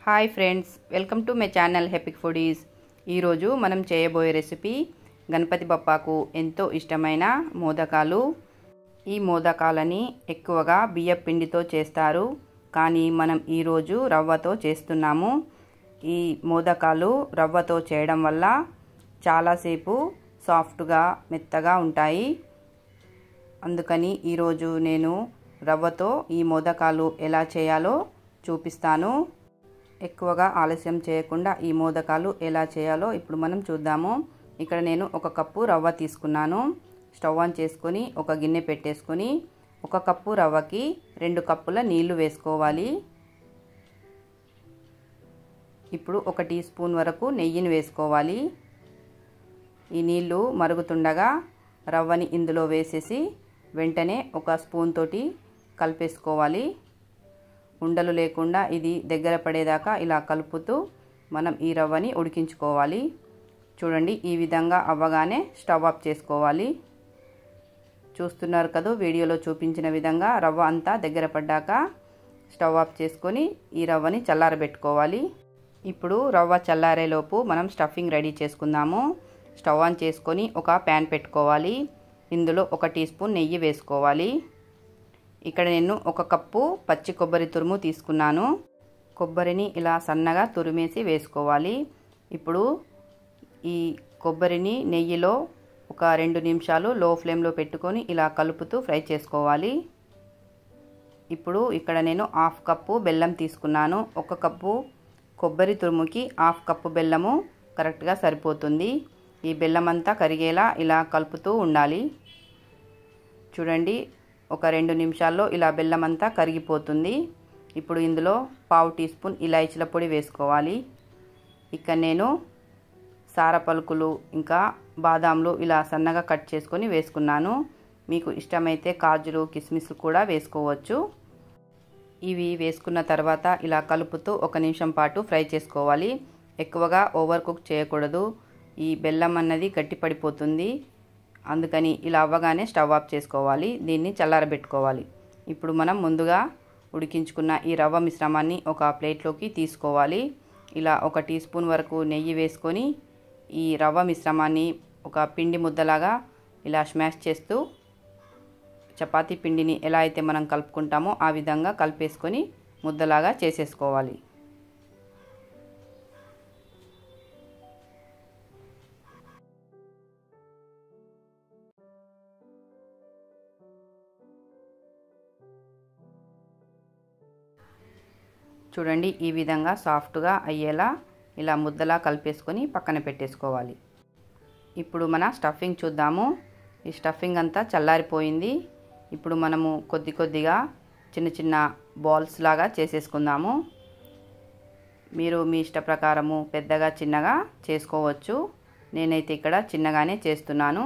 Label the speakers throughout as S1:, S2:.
S1: hi friends welcome to my channel epic foodies ఈరోజు మనం చేయబోయే రెసిపీ గణపతి బప్పాకు ఎంతో ఇష్టమైన మోదకాలు ఈ మోదకాలని ఎక్కువగా బియ్య పిండితో చేస్తారు కానీ మనం ఈరోజు రవ్వతో చేస్తున్నాము ఈ మోదకాలు రవ్వతో చేయడం వల్ల చాలాసేపు సాఫ్ట్గా మెత్తగా ఉంటాయి అందుకని ఈరోజు నేను రవ్వతో ఈ మోదకాలు ఎలా చేయాలో చూపిస్తాను ఎక్కువగా ఆలస్యం చేయకుండా ఈ మోదకాలు ఎలా చేయాలో ఇప్పుడు మనం చూద్దాము ఇక్కడ నేను ఒక కప్పు రవ్వ తీసుకున్నాను స్టవ్ ఆన్ చేసుకొని ఒక గిన్నె పెట్టేసుకొని ఒక కప్పు రవ్వకి రెండు కప్పుల నీళ్లు వేసుకోవాలి ఇప్పుడు ఒక టీ స్పూన్ వరకు నెయ్యిని వేసుకోవాలి ఈ నీళ్లు మరుగుతుండగా రవ్వని ఇందులో వేసేసి వెంటనే ఒక స్పూన్ తోటి కలిపేసుకోవాలి ఉండలు లేకుండా ఇది దగ్గర పడేదాకా ఇలా కలుపుతూ మనం ఈ రవ్వని ఉడికించుకోవాలి చూడండి ఈ విధంగా అవ్వగానే స్టవ్ ఆఫ్ చేసుకోవాలి చూస్తున్నారు కదా వీడియోలో చూపించిన విధంగా రవ్వ అంతా దగ్గర పడ్డాక స్టవ్ ఆఫ్ చేసుకొని ఈ రవ్వని చల్లారబెట్టుకోవాలి ఇప్పుడు రవ్వ చల్లారేలోపు మనం స్టఫింగ్ రెడీ చేసుకుందాము స్టవ్ ఆన్ చేసుకొని ఒక ప్యాన్ పెట్టుకోవాలి ఇందులో ఒక టీ స్పూన్ నెయ్యి వేసుకోవాలి ఇక్కడ నేను ఒక కప్పు పచ్చి కొబ్బరి తురుము తీసుకున్నాను కొబ్బరిని ఇలా సన్నగా తురిమేసి వేసుకోవాలి ఇప్పుడు ఈ కొబ్బరిని నెయ్యిలో ఒక రెండు నిమిషాలు లో ఫ్లేమ్లో పెట్టుకొని ఇలా కలుపుతూ ఫ్రై చేసుకోవాలి ఇప్పుడు ఇక్కడ నేను హాఫ్ కప్పు బెల్లం తీసుకున్నాను ఒక కప్పు కొబ్బరి తురుముకి హాఫ్ కప్పు బెల్లము కరెక్ట్గా సరిపోతుంది ఈ బెల్లం అంతా కరిగేలా ఇలా కలుపుతూ ఉండాలి చూడండి ఒక రెండు నిమిషాల్లో ఇలా బెల్లం అంతా కరిగిపోతుంది ఇప్పుడు ఇందులో పావు టీ స్పూన్ ఇలాచీల పొడి వేసుకోవాలి ఇక్కడ నేను సార పలుకులు ఇంకా బాదాంలు ఇలా సన్నగా కట్ చేసుకొని వేసుకున్నాను మీకు ఇష్టమైతే కాజులు కిస్మిస్లు కూడా వేసుకోవచ్చు ఇవి వేసుకున్న తర్వాత ఇలా కలుపుతూ ఒక నిమిషం పాటు ఫ్రై చేసుకోవాలి ఎక్కువగా ఓవర్ కుక్ చేయకూడదు ఈ బెల్లం అన్నది గట్టిపడిపోతుంది అందుకని ఇలా అవ్వగానే స్టవ్ ఆఫ్ చేసుకోవాలి దీన్ని చల్లారబెట్టుకోవాలి ఇప్పుడు మనం ముందుగా ఉడికించుకున్న ఈ రవ్వ మిశ్రమాన్ని ఒక ప్లేట్లోకి తీసుకోవాలి ఇలా ఒక టీ స్పూన్ వరకు నెయ్యి వేసుకొని ఈ రవ్వ మిశ్రమాన్ని ఒక పిండి ముద్దలాగా ఇలా స్మాష్ చేస్తూ చపాతీ పిండిని ఎలా అయితే మనం కలుపుకుంటామో ఆ విధంగా కలిపేసుకొని ముద్దలాగా చేసేసుకోవాలి చూడండి ఈ విధంగా సాఫ్ట్గా అయ్యేలా ఇలా ముద్దలా కలిపేసుకొని పక్కన పెట్టేసుకోవాలి ఇప్పుడు మన స్టఫింగ్ చూద్దాము ఈ స్టఫింగ్ అంతా చల్లారిపోయింది ఇప్పుడు మనము కొద్ది కొద్దిగా చిన్న చిన్న బాల్స్ లాగా చేసేసుకుందాము మీరు మీ ఇష్ట ప్రకారము పెద్దగా చిన్నగా చేసుకోవచ్చు నేనైతే ఇక్కడ చిన్నగానే చేస్తున్నాను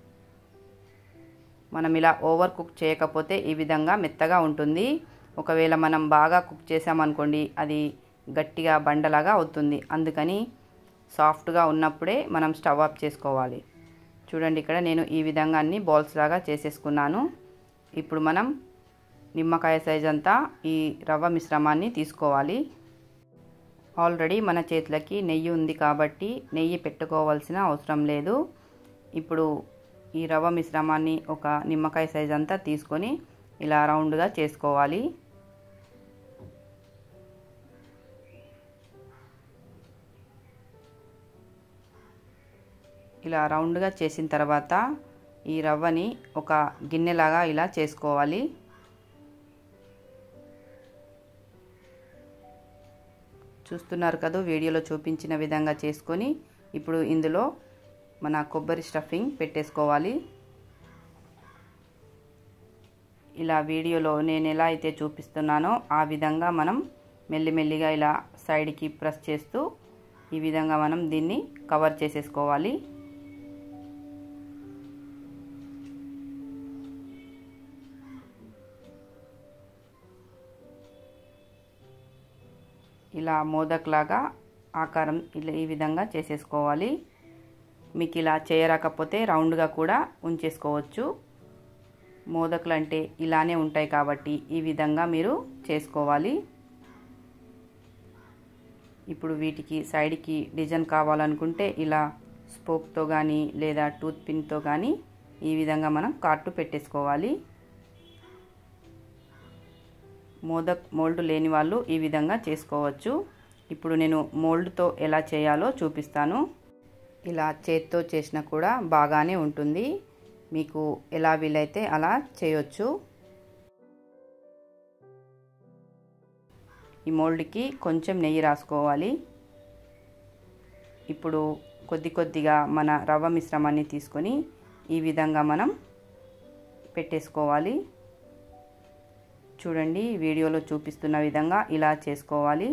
S1: మనం ఇలా ఓవర్ కుక్ చేయకపోతే ఈ విధంగా మెత్తగా ఉంటుంది ఒకవేళ మనం బాగా కుక్ చేసామనుకోండి అది గట్టిగా బండలాగా అవుతుంది అందుకని సాఫ్ట్గా ఉన్నప్పుడే మనం స్టవ్ ఆఫ్ చేసుకోవాలి చూడండి ఇక్కడ నేను ఈ విధంగా అన్ని బాల్స్ లాగా చేసేసుకున్నాను ఇప్పుడు మనం నిమ్మకాయ సైజ్ అంతా ఈ రవ్వ మిశ్రమాన్ని తీసుకోవాలి ఆల్రెడీ మన చేతులకి నెయ్యి ఉంది కాబట్టి నెయ్యి పెట్టుకోవాల్సిన అవసరం లేదు ఇప్పుడు ఈ రవ్వ మిశ్రమాన్ని ఒక నిమ్మకాయ సైజ్ అంతా తీసుకొని ఇలా రౌండ్గా చేసుకోవాలి ఇలా రౌండ్గా చేసిన తర్వాత ఈ రవ్వని ఒక గిన్నెలాగా ఇలా చేసుకోవాలి చూస్తున్నారు కదా వీడియోలో చూపించిన విధంగా చేసుకొని ఇప్పుడు ఇందులో మన కొబ్బరి స్టఫింగ్ పెట్టేసుకోవాలి ఇలా వీడియోలో నేను ఎలా అయితే చూపిస్తున్నానో ఆ విధంగా మనం మెల్లిమెల్లిగా ఇలా సైడ్కి ప్రెస్ చేస్తూ ఈ విధంగా మనం దీన్ని కవర్ చేసేసుకోవాలి ఇలా మోదక్లాగా ఆకారం ఇలా ఈ విధంగా చేసేసుకోవాలి మీకు ఇలా చేయరాకపోతే రౌండ్గా కూడా ఉంచేసుకోవచ్చు మోదకులు అంటే ఇలానే ఉంటాయి కాబట్టి ఈ విధంగా మీరు చేసుకోవాలి ఇప్పుడు వీటికి సైడ్కి డిజైన్ కావాలనుకుంటే ఇలా స్పోక్తో కానీ లేదా టూత్ పిన్తో కానీ ఈ విధంగా మనం కార్టు పెట్టేసుకోవాలి మోదక్ మోల్డ్ లేని వాళ్ళు ఈ విధంగా చేసుకోవచ్చు ఇప్పుడు నేను మోల్డ్తో ఎలా చేయాలో చూపిస్తాను ఇలా చేత్తో చేసినా కూడా బాగానే ఉంటుంది మీకు ఎలా వీలైతే అలా చేయొచ్చు ఈ మోల్డ్కి కొంచెం నెయ్యి రాసుకోవాలి ఇప్పుడు కొద్ది కొద్దిగా మన రవ్వ మిశ్రమాన్ని తీసుకొని ఈ విధంగా మనం పెట్టేసుకోవాలి చూడండి వీడియోలో చూపిస్తున్న విధంగా ఇలా చేసుకోవాలి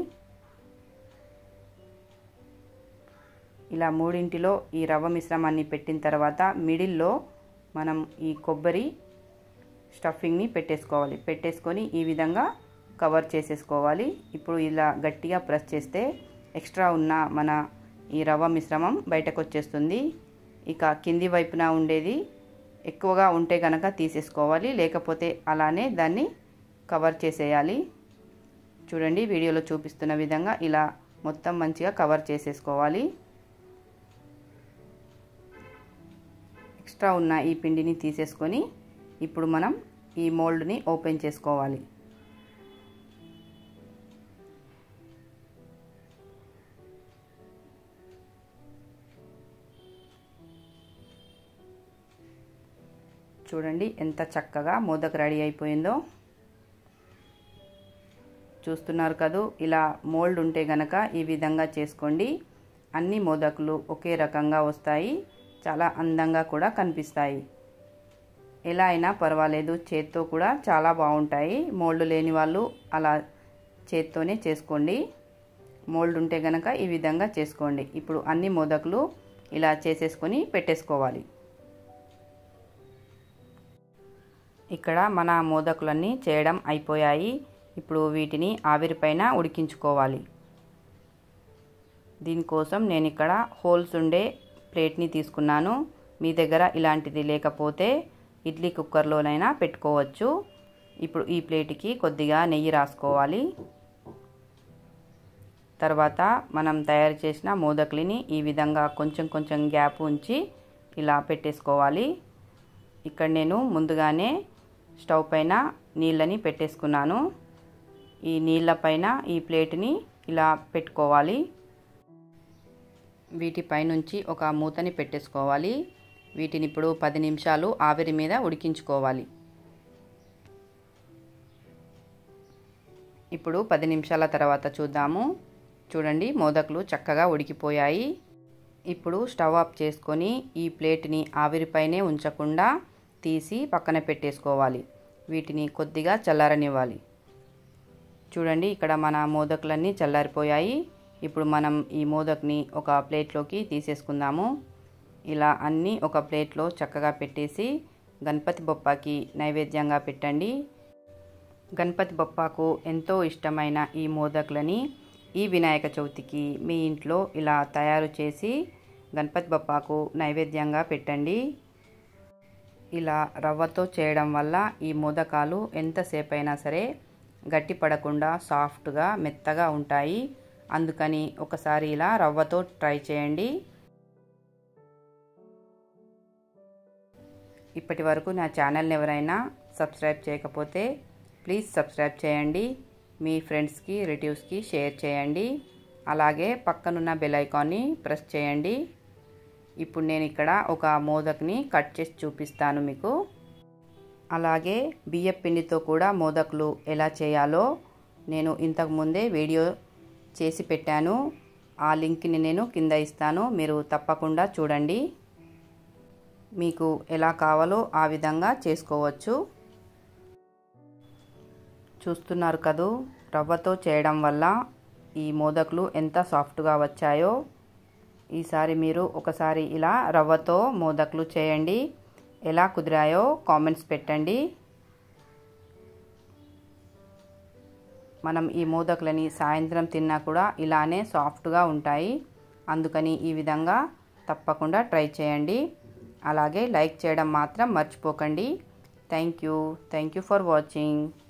S1: ఇలా మూడింటిలో ఈ రవ్వ మిశ్రమాన్ని పెట్టిన తర్వాత మిడిల్లో మనం ఈ కొబ్బరి స్టఫింగ్ని పెట్టేసుకోవాలి పెట్టేసుకొని ఈ విధంగా కవర్ చేసేసుకోవాలి ఇప్పుడు ఇలా గట్టిగా ప్రెస్ చేస్తే ఎక్స్ట్రా ఉన్న మన ఈ రవ్వ మిశ్రమం బయటకు వచ్చేస్తుంది ఇక కింది వైపున ఉండేది ఎక్కువగా ఉంటే కనుక తీసేసుకోవాలి లేకపోతే అలానే దాన్ని కవర్ చేసేయాలి చూడండి వీడియోలో చూపిస్తున్న విధంగా ఇలా మొత్తం మంచిగా కవర్ చేసేసుకోవాలి ఎక్స్ట్రా ఉన్న ఈ పిండిని తీసేసుకొని ఇప్పుడు మనం ఈ మోల్డ్ని ఓపెన్ చేసుకోవాలి చూడండి ఎంత చక్కగా మోదక్ రెడీ అయిపోయిందో చూస్తున్నారు కదూ ఇలా మోల్డ్ ఉంటే గనక ఈ విధంగా చేసుకోండి అన్ని మోదకులు ఒకే రకంగా వస్తాయి చాలా అందంగా కూడా కనిపిస్తాయి ఎలా అయినా పర్వాలేదు చేత్తో కూడా చాలా బాగుంటాయి మోల్డ్ లేని వాళ్ళు అలా చేత్తోనే చేసుకోండి మోల్డ్ ఉంటే గనక ఈ విధంగా చేసుకోండి ఇప్పుడు అన్ని మోదకులు ఇలా చేసేసుకొని పెట్టేసుకోవాలి ఇక్కడ మన మోదకులన్నీ చేయడం అయిపోయాయి ఇప్పుడు వీటిని ఆవిరిపైన ఉడికించుకోవాలి దీనికోసం నేను ఇక్కడ హోల్స్ ఉండే ప్లేట్ని తీసుకున్నాను మీ దగ్గర ఇలాంటిది లేకపోతే ఇడ్లీ కుక్కర్లోనైనా పెట్టుకోవచ్చు ఇప్పుడు ఈ ప్లేట్కి కొద్దిగా నెయ్యి రాసుకోవాలి తర్వాత మనం తయారు చేసిన మోదకులిని ఈ విధంగా కొంచెం కొంచెం గ్యాప్ ఉంచి ఇలా పెట్టేసుకోవాలి ఇక్కడ నేను ముందుగానే స్టవ్ పైన నీళ్ళని పెట్టేసుకున్నాను ఈ నీళ్ళ పైన ఈ ప్లేట్ని ఇలా పెట్టుకోవాలి వీటిపైనుంచి ఒక మూతని పెట్టేసుకోవాలి వీటిని ఇప్పుడు పది నిమిషాలు ఆవిరి మీద ఉడికించుకోవాలి ఇప్పుడు పది నిమిషాల తర్వాత చూద్దాము చూడండి మోదకులు చక్కగా ఉడికిపోయాయి ఇప్పుడు స్టవ్ ఆఫ్ చేసుకొని ఈ ప్లేట్ని ఆవిరిపైనే ఉంచకుండా తీసి పక్కన పెట్టేసుకోవాలి వీటిని కొద్దిగా చల్లారనివ్వాలి చూడండి ఇక్కడ మన మోదకులన్నీ చల్లారిపోయాయి ఇప్పుడు మనం ఈ మోదక్ని ఒక ప్లేట్లోకి తీసేసుకుందాము ఇలా అన్నీ ఒక ప్లేట్లో చక్కగా పెట్టేసి గణపతి బొప్పకి నైవేద్యంగా పెట్టండి గణపతి బొప్పకు ఎంతో ఇష్టమైన ఈ మోదకులని ఈ వినాయక చవితికి మీ ఇంట్లో ఇలా తయారు చేసి గణపతి బొప్పకు నైవేద్యంగా పెట్టండి ఇలా రవ్వతో చేయడం వల్ల ఈ మోదకాలు ఎంతసేపు అయినా సరే గట్టి పడకుండా సాఫ్ట్గా మెత్తగా ఉంటాయి అందుకని ఒకసారి ఇలా రవ్వతో ట్రై చేయండి ఇప్పటి వరకు నా ఛానల్ని ఎవరైనా సబ్స్క్రైబ్ చేయకపోతే ప్లీజ్ సబ్స్క్రైబ్ చేయండి మీ ఫ్రెండ్స్కి రిలేటివ్స్కి షేర్ చేయండి అలాగే పక్కనున్న బెల్ ఐకాన్ని ప్రెస్ చేయండి ఇప్పుడు నేను ఇక్కడ ఒక మోదక్ని కట్ చేసి చూపిస్తాను మీకు అలాగే బియ్య పిండితో కూడా మోదకులు ఎలా చేయాలో నేను ఇంతకుముందే వీడియో చేసి పెట్టాను ఆ లింక్ని నేను కింద ఇస్తాను మీరు తప్పకుండా చూడండి మీకు ఎలా కావాలో ఆ విధంగా చేసుకోవచ్చు చూస్తున్నారు కదూ రవ్వతో చేయడం వల్ల ఈ మోదకులు ఎంత సాఫ్ట్గా వచ్చాయో ఈసారి మీరు ఒకసారి ఇలా రవ్వతో మోదకులు చేయండి ఎలా కుదిరాయో కామెంట్స్ పెట్టండి మనం ఈ మోదకులని సాయంత్రం తిన్నా కూడా ఇలానే సాఫ్ట్గా ఉంటాయి అందుకని ఈ విధంగా తప్పకుండా ట్రై చేయండి అలాగే లైక్ చేయడం మాత్రం మర్చిపోకండి thank you thank you for watching